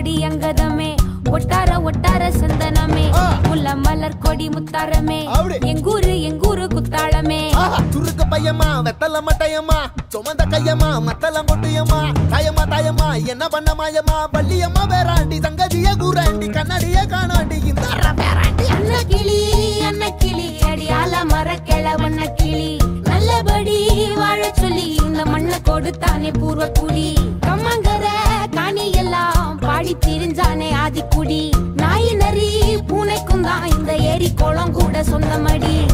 கொடி அங்கதமே ஒட்டார ஒட்டார சந்தனமே ஆ. முல்ல மலர் கொடி முத்தாரமே அப்படி. எங்கூரு எங்கூரு குத்தாளமே ஆஹா, சுருக்கு பையம்மா வெத்தல மட்டையம்மா சுமந்த கையம்மா மத்தல கொட்டியம்மா தாயம்மா தாயம்மா என்ன பண்ண மாயம்மா பள்ளியம்மா வேறாண்டி சங்கதிய கூறாண்டி கண்ணாடிய காணாண்டி இந்த பேராண்டி அன்ன கிளி அன்ன கிளி அடியால மர கிழவண்ண கிளி நல்லபடி வாழ சொல்லி இந்த மண்ணை கொடுத்தானே பூர்வ குடி கம்மங்கர காணி எல்லாம் பாடி திரிஞ்சானே ஆதிக்குடி நாய் நரி பூனைக்கும் தான் இந்த ஏரி குளம் கூட சொந்தமடி